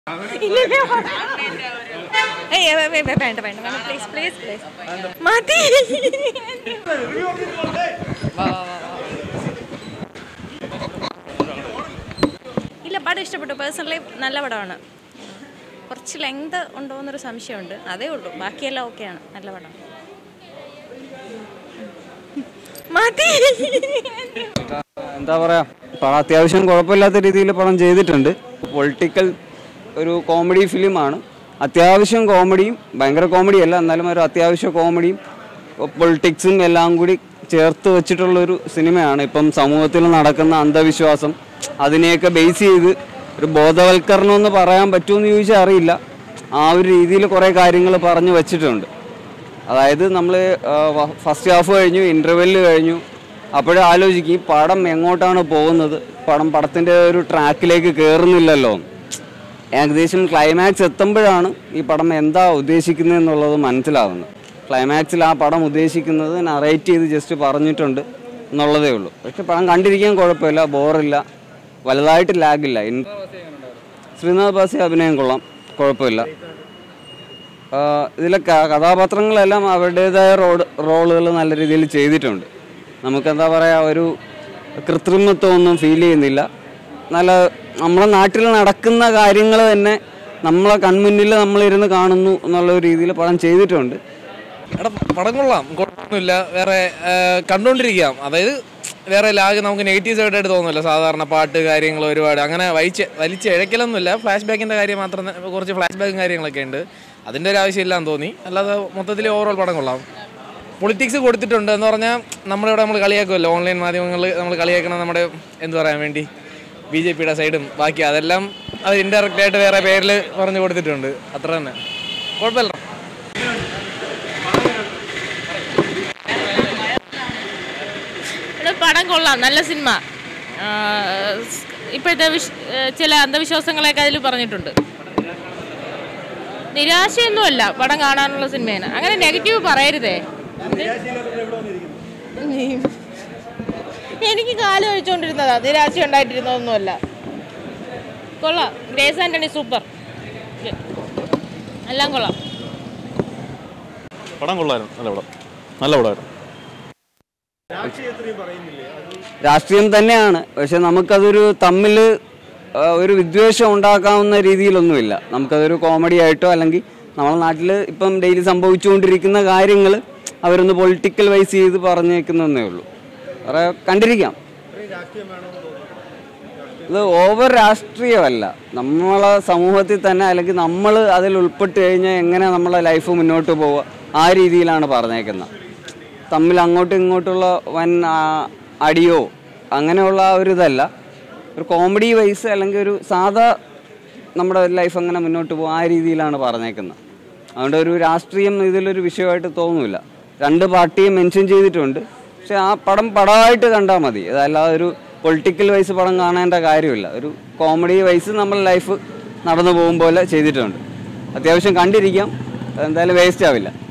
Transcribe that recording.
ഏയ് ഏയ് ഏയ് വേണ്ട വേണ്ട വേണ്ട പ്ലീസ് പ്ലീസ് പ്ലീസ് മതി ഇല്ല പടം ഇഷ്ടപ്പെട്ടു പേഴ്സണലി നല്ല പടമാണ് കുറച്ച് ലെങ്ത് ഉണ്ടോ എന്നൊരു സംശയമുണ്ട് അതേ ഉള്ളൂ ബാക്കിയെല്ലാം ഓക്കെയാണ് നല്ല പടം മതി എന്താ പറയാ പടം അത്യാവശ്യം കുഴപ്പമില്ലാത്ത രീതിയിൽ പടം ചെയ്തിട്ടുണ്ട് പൊളിറ്റിക്കൽ ഒരു കോമഡി ഫിലിമാണ് അത്യാവശ്യം കോമഡിയും ഭയങ്കര കോമഡി അല്ല എന്നാലും ഒരു അത്യാവശ്യം കോമഡിയും പൊളിറ്റിക്സും എല്ലാം കൂടി ചേർത്ത് വെച്ചിട്ടുള്ള ഒരു സിനിമയാണ് ഇപ്പം സമൂഹത്തിൽ നടക്കുന്ന അന്ധവിശ്വാസം അതിനെയൊക്കെ ബേസ് ചെയ്ത് ഒരു ബോധവൽക്കരണം എന്ന് പറയാൻ പറ്റുമെന്ന് ചോദിച്ചാൽ അറിയില്ല ആ ഒരു രീതിയിൽ കുറേ കാര്യങ്ങൾ പറഞ്ഞു വെച്ചിട്ടുണ്ട് അതായത് നമ്മൾ ഫസ്റ്റ് ഹാഫ് കഴിഞ്ഞു ഇൻ്റർവെല്ല് കഴിഞ്ഞു അപ്പോഴും ആലോചിക്കും ഈ പടം എങ്ങോട്ടാണ് പോകുന്നത് പടം പടത്തിൻ്റെ ഒരു ട്രാക്കിലേക്ക് കയറുന്നില്ലല്ലോ ഏകദേശം ക്ലൈമാക്സ് എത്തുമ്പോഴാണ് ഈ പടം എന്താ ഉദ്ദേശിക്കുന്നത് എന്നുള്ളത് മനസ്സിലാവുന്നത് ക്ലൈമാക്സിൽ ആ പടം ഉദ്ദേശിക്കുന്നത് നറേറ്റ് ചെയ്ത് ജസ്റ്റ് പറഞ്ഞിട്ടുണ്ട് എന്നുള്ളതേ ഉള്ളൂ പക്ഷെ പടം കണ്ടിരിക്കാൻ കുഴപ്പമില്ല ബോറില്ല വലുതായിട്ട് ലാഗില്ല ഇൻ- ശ്രീനാഥ് ബാസി അഭിനയം കൊള്ളാം കുഴപ്പമില്ല ആഹ് ഇതിലെ ക- കഥാപാത്രങ്ങളെല്ലാം അവരുടേതായ റോഡ് റോളുകൾ നല്ല രീതിയിൽ ചെയ്തിട്ടുണ്ട് നമുക്കെന്താ പറയുക ഒരു കൃത്രിമത്വം ഒന്നും ഫീൽ ചെയ്യുന്നില്ല നല്ല നമ്മുടെ നാട്ടിൽ നടക്കുന്ന കാര്യങ്ങൾ തന്നെ നമ്മളെ കൺമുന്നിൽ നമ്മളിരുന്ന് കാണുന്നു എന്നുള്ള ഒരു രീതിയിൽ പടം ചെയ്തിട്ടുണ്ട് എടാ പടം കൊള്ളാം കുഴപ്പമൊന്നുമില്ല വേറെ ആ, കണ്ടുകൊണ്ടിരിക്കാം അതായത് വേറെ ലാഗ് നമുക്ക് നെഗറ്റീവ് സൈഡായിട്ട് തോന്നുന്നില്ല സാധാരണ പാട്ട് കാര്യങ്ങൾ ഒരുപാട് അങ്ങനെ വലിച്ച് വലിച്ച് ഇഴക്കലൊന്നുമില്ല ഫ്ലാഷ് ബാക്കിൻ്റെ കാര്യം മാത്രം തന്നെ കുറച്ച് ഫ്ലാഷ് ബാക്കും കാര്യങ്ങളൊക്കെ ഉണ്ട് അതിൻ്റെ ഒരു ആവശ്യമില്ലാന്ന് തോന്നി അല്ലാതെ മൊത്തത്തിൽ ഓവറോൾ പടം കൊള്ളാം പൊളിറ്റിക്സ് കൊടുത്തിട്ടുണ്ട് എന്ന് പറഞ്ഞാൽ നമ്മളിവിടെ നമ്മൾ കളിയാക്കുമല്ലോ ഓൺലൈൻ മാധ്യമങ്ങളിൽ നമ്മൾ കളിയാക്കണം നമ്മുടെ എന്ത് പറയാൻ വേണ്ടി ബി ജെ പിയുടെ സൈഡും ബാക്കി അതെല്ലാം അത് ഇൻഡയറക്റ്റ് ആയിട്ട് വേറെ പേരിൽ പറഞ്ഞു കൊടുത്തിട്ടുണ്ട് അത്ര തന്നെ കുഴപ്പമില്ല ഇവിടെ പടം കൊള്ളാം നല്ല സിനിമ ആ, സ്- ഇപ്പോഴത്തെ വിശ്- ഏ, ചില അന്ധവിശ്വാസങ്ങളൊക്കെ അതിൽ പറഞ്ഞിട്ടുണ്ട് നിരാശയൊന്നുമല്ല പടം കാണാനുള്ള സിനിമയാണ് അങ്ങനെ നെഗറ്റീവ് പറയരുതേ എനിക്ക് കാല് കഴിച്ചുകൊണ്ടിരുന്നതാ നിരാശ ഉണ്ടായിട്ടിരുന്നതൊന്നുമല്ല കൊള്ളാം ഗ്രേസ് ആൻ്റണി സൂപ്പർ എല്ലാം കൊള്ളാം പടം കൊള്ളായിരുന്നു നല്ല പടം നല്ല പടമായിരുന്നു രാഷ്ട്രീയം തന്നെയാണ് പക്ഷെ നമുക്കതൊരു തമ്മിൽ ആ, ഒരു വിദ്വേഷം ഉണ്ടാക്കാവുന്ന രീതിയിലൊന്നുമില്ല നമുക്കതൊരു കോമഡി ആയിട്ടോ അല്ലെങ്കിൽ നമ്മുടെ നാട്ടിൽ ഇപ്പം ഡെയിലി സംഭവിച്ചുകൊണ്ടിരിക്കുന്ന കാര്യങ്ങൾ അവരൊന്ന് പൊളിറ്റിക്കൽ വൈസ് ചെയ്ത് പറഞ്ഞേക്കുന്നതേ ഉള്ളൂ വേറെ കണ്ടിരിക്കാം ഇത് ഓവർ രാഷ്ട്രീയമല്ല നമ്മളെ സമൂഹത്തിൽ തന്നെ അല്ലെങ്കിൽ നമ്മൾ അതിൽ ഉൾപ്പെട്ട് കഴിഞ്ഞാൽ എങ്ങനെ നമ്മളെ ലൈഫ് മുന്നോട്ട് പോവുക ആ രീതിയിലാണ് പറഞ്ഞേക്കുന്നത് തമ്മിൽ അങ്ങോട്ടും ഇങ്ങോട്ടുള്ള വൻ ആ, അടിയോ അങ്ങനെയുള്ള ആ ഒരു ഇതല്ല ഒരു കോമഡി വൈസ് അല്ലെങ്കിൽ ഒരു സാധാ നമ്മുടെ ലൈഫ് അങ്ങനെ മുന്നോട്ട് പോകും ആ രീതിയിലാണ് പറഞ്ഞേക്കുന്നത് അതുകൊണ്ട് ഒരു രാഷ്ട്രീയം ഇതിലൊരു വിഷയമായിട്ട് തോന്നുന്നില്ല രണ്ട് പാർട്ടിയും മെൻഷൻ ചെയ്തിട്ടുണ്ട് പക്ഷെ ആ പടം പടമായിട്ട് കണ്ടാൽ മതി അതല്ലാതെ ഒരു പൊളിറ്റിക്കൽ വൈസ് പടം കാണേണ്ട കാര്യമില്ല ഒരു കോമഡി വൈസ് നമ്മുടെ ലൈഫ് നടന്നു പോകും പോലെ ചെയ്തിട്ടുണ്ട് അത്യാവശ്യം കണ്ടിരിക്കാം എന്തായാലും വേസ്റ്റ് ആവില്ല